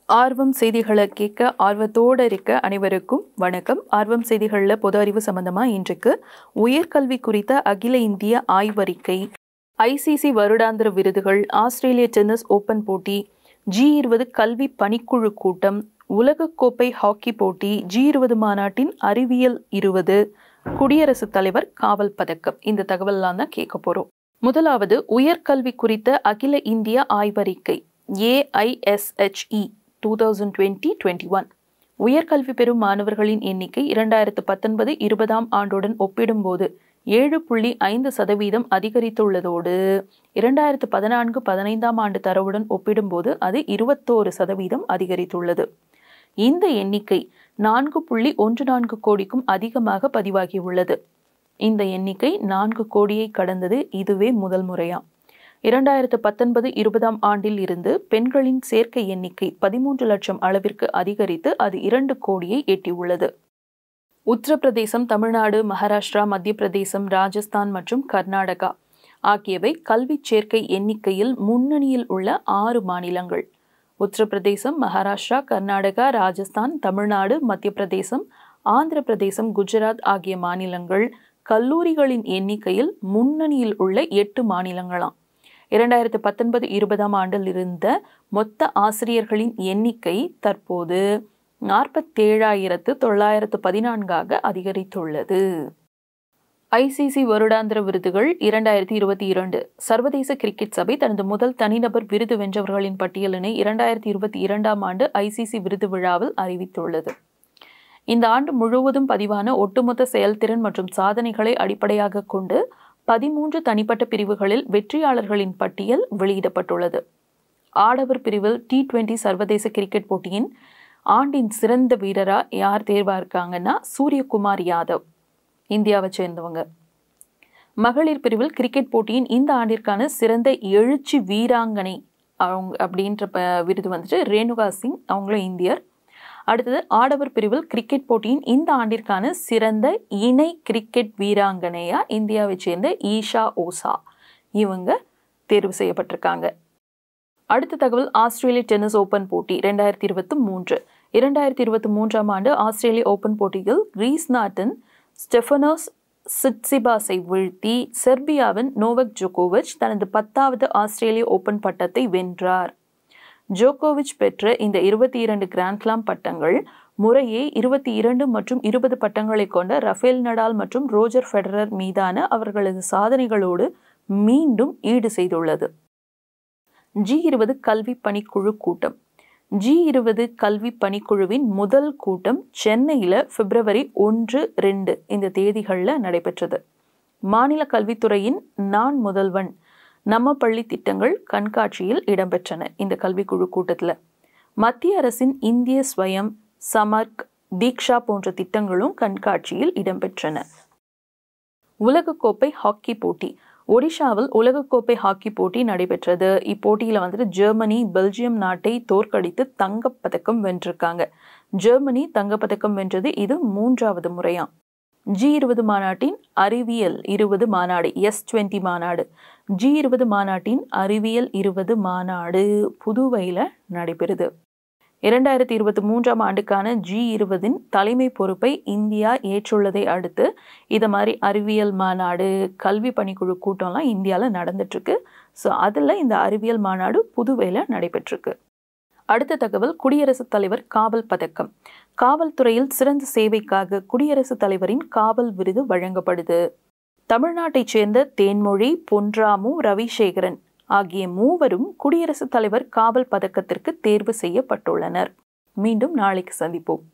ஆர்வம் செய்திகளை கேட்க ஆர்வத்தோடு இருக்க அனைவருக்கும் வணக்கம் ஆர்வம் செய்திகளில் பொது அறிவு சம்பந்தமாக இன்றைக்கு உயர்கல்வி குறித்த அகில இந்திய ஆய்வறிக்கை ஐசிசி வருடாந்திர விருதுகள் ஆஸ்திரேலிய டென்னிஸ் ஓபன் போட்டி ஜி இருபது கல்வி பணிக்குழு கூட்டம் உலகக்கோப்பை ஹாக்கி போட்டி ஜி இருபது மாநாட்டின் அறிவியல் இருபது குடியரசுத் தலைவர் காவல் பதக்கம் இந்த தகவல்லாம் தான் கேட்க போகிறோம் முதலாவது உயர்கல்வி குறித்த அகில இந்திய ஆய்வறிக்கை AISHE two thousand twenty twenty one உயர்கல்வி பெறும் மாணவர்களின் எண்ணிக்கை இரண்டாயிரத்து பத்தொன்பது இருபதாம் ஆண்டுடன் ஒப்பிடும்போது ஏழு புள்ளி ஐந்து சதவீதம் அதிகரித்துள்ளதோடு இரண்டாயிரத்து பதினான்கு பதினைந்தாம் ஆண்டு தரவுடன் ஒப்பிடும்போது அது இருபத்தோரு சதவீதம் அதிகரித்துள்ளது இந்த எண்ணிக்கை நான்கு புள்ளி ஒன்று நான்கு கோடிக்கும் அதிகமாக பதிவாகியுள்ளது இந்த எண்ணிக்கை நான்கு கோடியை கடந்தது இதுவே முதல் முறையாம் இரண்டாயிரத்து பத்தொன்பது இருபதாம் ஆண்டில் இருந்து பெண்களின் சேர்க்கை எண்ணிக்கை பதிமூன்று லட்சம் அளவிற்கு அதிகரித்து அது இரண்டு கோடியை எட்டியுள்ளது உத்தரப்பிரதேசம் தமிழ்நாடு மகாராஷ்டிரா மத்திய பிரதேசம் ராஜஸ்தான் மற்றும் கர்நாடகா ஆகியவை கல்வி சேர்க்கை எண்ணிக்கையில் முன்னணியில் உள்ள ஆறு மாநிலங்கள் உத்தரப்பிரதேசம் மகாராஷ்டிரா கர்நாடகா ராஜஸ்தான் தமிழ்நாடு மத்திய பிரதேசம் ஆந்திர பிரதேசம் குஜராத் ஆகிய மாநிலங்கள் கல்லூரிகளின் எண்ணிக்கையில் முன்னணியில் உள்ள எட்டு மாநிலங்களாம் இரண்டாயிரத்து பத்தொன்பது இருபதாம் ஆண்டில் இருந்த மொத்த ஆசிரியர்களின் எண்ணிக்கை தற்போது நாற்பத்தேழாயிரத்து தொள்ளாயிரத்து பதினான்காக அதிகரித்துள்ளது ஐசிசி வருடாந்திர விருதுகள் இரண்டாயிரத்தி இருபத்தி இரண்டு சர்வதேச கிரிக்கெட் சபை தனது முதல் தனிநபர் விருது வென்றவர்களின் பட்டியலினை இரண்டாயிரத்தி இருபத்தி இரண்டாம் ஆண்டு ஐசிசி விருது விழாவில் அறிவித்துள்ளது இந்த ஆண்டு முழுவதும் பதிவான ஒட்டுமொத்த செயல்திறன் மற்றும் சாதனைகளை அடிப்படையாக கொண்டு பதிமூன்று தனிப்பட்ட பிரிவுகளில் வெற்றியாளர்களின் பட்டியல் வெளியிடப்பட்டுள்ளது ஆடவர் பிரிவில் டி டுவெண்டி சர்வதேச கிரிக்கெட் போட்டியின் ஆண்டின் சிறந்த வீரரா யார் தேர்வா இருக்காங்கன்னா சூரியகுமார் யாதவ் இந்தியாவை சேர்ந்தவங்க மகளிர் பிரிவில் கிரிக்கெட் போட்டியின் இந்த ஆண்டிற்கான சிறந்த எழுச்சி வீராங்கனை அவங்க அப்படின்ற விருது வந்துட்டு ரேணுகா சிங் அவங்களும் இந்தியர் அடுத்தது ஆடவர் பிரிவில் கிரிக்கெட் போட்டியின் இந்த ஆண்டிற்கான சிறந்த இணை கிரிக்கெட் வீராங்கனையா இந்தியாவை சேர்ந்த ஈஷா ஓசா இவங்க தேர்வு செய்யப்பட்டிருக்காங்க அடுத்த தகவல் ஆஸ்திரேலிய டென்னிஸ் ஓபன் போட்டி ரெண்டாயிரத்தி இருபத்தி மூன்று இரண்டாயிரத்தி இருபத்தி மூன்றாம் ஆண்டு ஆஸ்திரேலிய ஓபன் போட்டியில் கிரீஸ் நாட்டின் ஸ்டெஃபனோஸ் சிட்சிபாஸை வீழ்த்தி செர்பியாவின் நோவக் ஜோகோவிச் தனது பத்தாவது ஆஸ்திரேலிய ஓபன் பட்டத்தை வென்றார் ஜோகோவிச் பெற்ற இந்த இருபத்தி இரண்டு கிராண்ட்லாம் பட்டங்கள் முறையே இருபத்தி இரண்டு மற்றும் இருபது பட்டங்களை கொண்ட ரஃபேல் நடால் மற்றும் ரோஜர் ஃபெடரர் மீதான அவர்களது சாதனைகளோடு மீண்டும் ஈடு செய்துள்ளது ஜி இருபது கல்வி பணிக்குழு கூட்டம் ஜி இருபது கல்வி பணிக்குழுவின் முதல் கூட்டம் சென்னையில் பிப்ரவரி ஒன்று ரெண்டு இந்த தேதிகளில் நடைபெற்றது மாநில கல்வித்துறையின் நான் முதல்வன் நம்ம பள்ளி திட்டங்கள் கண்காட்சியில் இடம்பெற்றன இந்த கல்விக்குழு கூட்டத்தில் மத்திய அரசின் இந்திய ஸ்வயம் சமர்க் தீக்ஷா போன்ற திட்டங்களும் கண்காட்சியில் இடம்பெற்றன உலகக்கோப்பை ஹாக்கி போட்டி ஒடிஷாவில் உலகக்கோப்பை ஹாக்கி போட்டி நடைபெற்றது இப்போட்டியில் வந்துட்டு ஜெர்மனி பெல்ஜியம் நாட்டை தோற்கடித்து தங்கப்பதக்கம் வென்றிருக்காங்க ஜெர்மனி தங்கப்பதக்கம் வென்றது இது மூன்றாவது முறையாம் ஜி இருபது மாநாட்டின் அறிவியல் இருபது மாநாடு எஸ் டுவெண்ட்டி மாநாடு ஜி இருபது மாநாட்டின் அறிவியல் இருபது மாநாடு புதுவையில் நடைபெறுது இரண்டாயிரத்தி இருபத்தி மூன்றாம் ஆண்டுக்கான ஜி இருபதின் தலைமை பொறுப்பை இந்தியா ஏற்றுள்ளதை அடுத்து இதை மாதிரி அறிவியல் மாநாடு கல்வி பணிக்குழு கூட்டம்லாம் இந்தியாவில் நடந்துட்டுருக்கு ஸோ அதில் இந்த அறிவியல் மாநாடு புதுவையில் நடைபெற்றிருக்கு அடுத்த தகவல் குடியரசுத் தலைவர் காவல் பதக்கம் காவல்துறையில் சிறந்த சேவைக்காக குடியரசுத் தலைவரின் காவல் விருது வழங்கப்படுது தமிழ்நாட்டைச் சேர்ந்த தேன்மொழி பொன்ராமு ரவிசேகரன் ஆகிய மூவரும் குடியரசுத் தலைவர் காவல் பதக்கத்திற்கு தேர்வு செய்யப்பட்டுள்ளனர் மீண்டும் நாளைக்கு சந்திப்போம்